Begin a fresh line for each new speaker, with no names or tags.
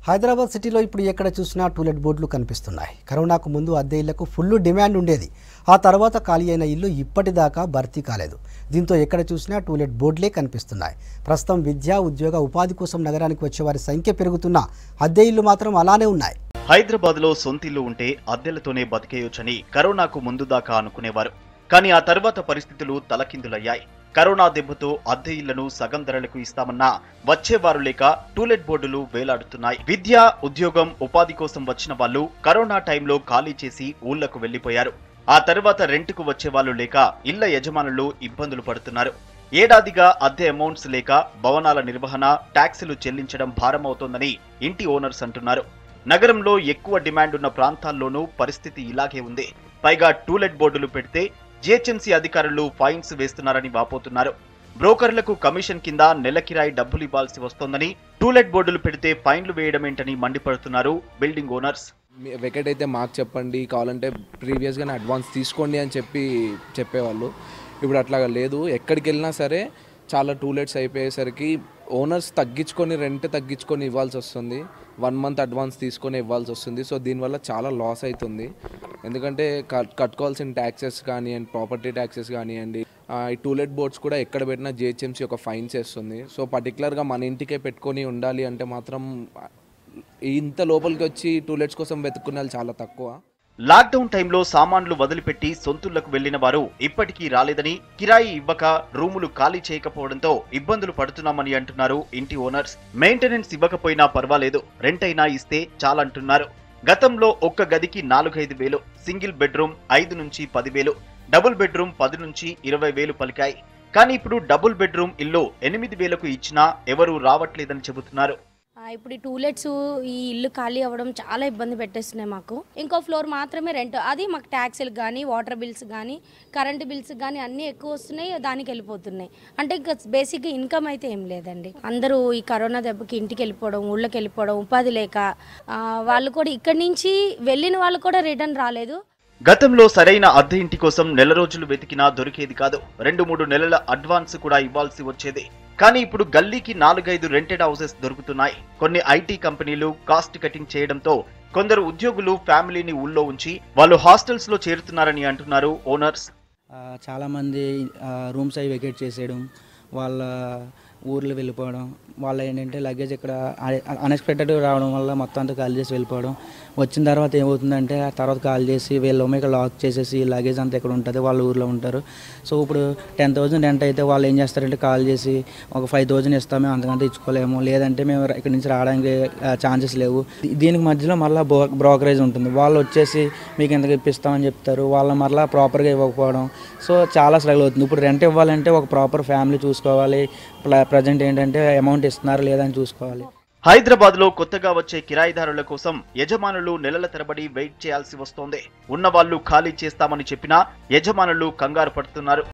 హైదరాబాద్ సిటీలో ఇప్పుడు ఎక్కడ చూసినా టూలెట్ బోర్డులు కనిపిస్తున్నాయి కరోనాకు ముందు అద్దె ఇళ్లకు ఫుల్ డిమాండ్ ఉండేది ఆ తర్వాత ఖాళీ అయిన ఇల్లు ఇప్పటిదాకా భర్తీ కాలేదు దీంతో ఎక్కడ చూసినా టూలెట్ బోర్డులే కనిపిస్తున్నాయి ప్రస్తుతం విద్య ఉద్యోగ ఉపాధి కోసం నగరానికి వచ్చే వారి సంఖ్య పెరుగుతున్నా అద్దె ఇల్లు మాత్రం అలానే ఉన్నాయి
హైదరాబాద్ లో సొంతిల్లు ఉంటే అద్దెలతోనే బతికేయొచ్చని కరోనాకు ముందు దాకా అనుకునేవారు కానీ ఆ తర్వాత పరిస్థితులు తలకిందులయ్యాయి కరోనా దెబ్బతో అద్దె ఇళ్లను సగం ధరలకు ఇస్తామన్నా వచ్చేవారు లేక టూలెట్ బోర్డులు వేలాడుతున్నాయి విద్య ఉద్యోగం ఉపాధి కోసం వచ్చిన వాళ్ళు కరోనా టైంలో ఖాళీ చేసి ఊళ్లకు వెళ్లిపోయారు ఆ తర్వాత రెంట్కు వచ్చే వాళ్ళు లేక ఇళ్ల యజమానులు ఇబ్బందులు పడుతున్నారు ఏడాదిగా అద్దె అమౌంట్స్ లేక భవనాల నిర్వహణ ట్యాక్సులు చెల్లించడం భారమవుతోందని ఇంటి ఓనర్స్ అంటున్నారు నగరంలో ఎక్కువ డిమాండ్ ఉన్న ప్రాంతాల్లోనూ పరిస్థితి ఇలాగే ఉంది పైగా టూలెట్ బోర్డులు పెడితే జిహెచ్ఎంసీ అధికారులు ఫైన్స్ వేస్తున్నారని వాపోతున్నారు బ్రోకర్లకు కమిషన్ కింద నెల కిరాయి డబ్బులు ఇవ్వాల్సి వస్తోందని టూలెట్ బోర్డులు పెడితే ఫైన్లు వేయడమేంటని మండిపడుతున్నారు బిల్డింగ్ ఓనర్స్
మీ- వెకెట్ అయితే మాకు చెప్పండి కావాలంటే ప్రీవియస్గానే అడ్వాన్స్ తీసుకోండి అని చెప్పి చెప్పేవాళ్ళు ఇప్పుడు అట్లాగా లేదు ఎక్కడికి వెళ్ళినా సరే చాలా టూలెట్స్ అయిపోయేసరికి ఓనర్స్ తగ్గించుకొని రెంట్ తగ్గించుకొని ఇవ్వాల్సి వస్తుంది వన్ మంత్ అడ్వాన్స్ తీసుకొని ఇవ్వాల్సి వస్తుంది సో దీనివల్ల చాలా లాస్ అవుతుంది ఎందుకంటే కట్ కట్టుకోవాల్సిన ట్యాక్సెస్ కానివ్వండి ప్రాపర్టీ ట్యాక్సెస్ కానివ్వండి ఆ, ఈ టూలెట్ బోర్డ్స్ కూడా ఎక్కడ పెట్టినా జిహెచ్ఎంసీ ఒక ఫైన్స్ వేస్తుంది సో పర్టికులర్గా మన ఇంటికే పెట్టుకొని ఉండాలి అంటే మాత్రం ఇంత లోపలికి వచ్చి టూలెట్స్ కోసం వెతుక్కునే వాళ్ళు చాలా తక్కువ
లాక్డౌన్ టైంలో సామాన్లు వదిలిపెట్టి సొంతుళ్లకు వెళ్లిన వారు ఇప్పటికీ రాలేదని కిరాయి ఇవ్వక రూములు ఖాళీ చేయకపోవడంతో ఇబ్బందులు పడుతున్నామని అంటున్నారు ఇంటి ఓనర్స్ మెయింటెనెన్స్ ఇవ్వకపోయినా పర్వాలేదు రెంట్ అయినా ఇస్తే చాలంటున్నారు గతంలో ఒక్క గదికి నాలుగైదు వేలు సింగిల్ బెడ్రూమ్ ఐదు నుంచి పది వేలు డబుల్ బెడ్రూమ్ పది నుంచి ఇరవై వేలు పలికాయి కానీ ఇప్పుడు డబుల్ బెడ్రూమ్ ఇల్లు ఎనిమిది వేలకు ఇచ్చినా ఎవరూ రావట్లేదని చెబుతున్నారు
ఆ, ఇప్పుడు ఈ టూలెట్స్ ఈ ఇల్లు ఖాళీ అవ్వడం చాలా ఇబ్బంది పెట్టేస్తున్నాయి మాకు ఇంకో ఫ్లోర్ మాత్రమే రెంట్ అది మాకు ట్యాక్సీలు కానీ వాటర్ బిల్స్ కానీ కరెంట్ బిల్స్ కానీ అన్నీ ఎక్కువ వస్తున్నాయి దానికి వెళ్ళిపోతున్నాయి అంటే ఇంకా బేసిక్గా ఇన్కమ్ అయితే ఏం లేదండి అందరూ ఈ కరోనా దెబ్బకి ఇంటికి వెళ్ళిపోవడం ఊళ్ళకి వెళ్ళిపోవడం ఉపాధి లేక ఆ, వాళ్ళు కూడా ఇక్కడి నుంచి వెళ్ళిన వాళ్ళు కూడా రిటర్న్ రాలేదు
గతంలో సరైన అద్దె ఇంటి కోసం నెల రోజులు వెతికినా దొరికేది కాదు రెండు మూడు నెలల అడ్వాన్స్ కూడా ఇవ్వాల్సి వచ్చేది కానీ ఇప్పుడు గల్లీకి నాలుగైదు రెంటెడ్ హౌసెస్ దొరుకుతున్నాయి కొన్ని ఐటీ కంపెనీలు కాస్ట్ కటింగ్ చేయడంతో కొందరు ఉద్యోగులు ఫ్యామిలీని ఊళ్ళో ఉంచి వాళ్ళు హాస్టల్స్ లో చేరుతున్నారని అంటున్నారు ఓనర్స్
ఆ, చాలామంది ఆ, రూమ్స్ అవి వెకేట్ చేసేయడం వాళ్ళ ఊర్లు వెళ్ళిపోవడం వాళ్ళ ఏంటంటే లగేజ్ ఇక్కడ అన్ఎక్స్పెక్టెడ్గా రావడం వల్ల మొత్తం అంతా కాల్ చేసి వెళ్ళిపోవడం వచ్చిన తర్వాత ఏమవుతుందంటే ఆ తర్వాత కాల్ చేసి వీళ్ళు ఇక్కడ లాక్ చేసేసి లగేజ్ అంతా ఇక్కడ ఉంటుంది వాళ్ళ ఊర్లో ఉంటారు సో ఇప్పుడు టెన్ థౌసండ్ రెంట్ అయితే వాళ్ళు ఏం చేస్తారంటే కాల్ చేసి ఒక ఫైవ్ థౌసండ్ ఇస్తాము అంతకంటే ఇచ్చుకోలేము లేదంటే మేము ఇక్కడ నుంచి రావడానికి ఛాన్సెస్ లేవు దీనికి మధ్యలో మళ్ళీ బ్రోకరేజ్ ఉంటుంది వాళ్ళు వచ్చేసి మీకు ఎంతకు ఇప్పిస్తామని చెప్తారు వాళ్ళు మరలా ప్రాపర్గా ఇవ్వకపోవడం సో చాలా స్ట్రగుల్ అవుతుంది ఇప్పుడు రెంట్ ఇవ్వాలంటే ఒక ప్రాపర్ ఫ్యామిలీ చూసుకోవాలి ప్రజెంట్ ఏంటంటే అమౌంట్ ఇస్తున్నారు లేదా అని చూసుకోవాలి
హైదరాబాద్ లో కొత్తగా వచ్చే కిరాయిదారుల కోసం యజమానులు నెలల తరబడి వెయిట్ చేయాల్సి వస్తోంది ఉన్న వాళ్ళు ఖాళీ చేస్తామని చెప్పినా యజమానులు కంగారు పడుతున్నారు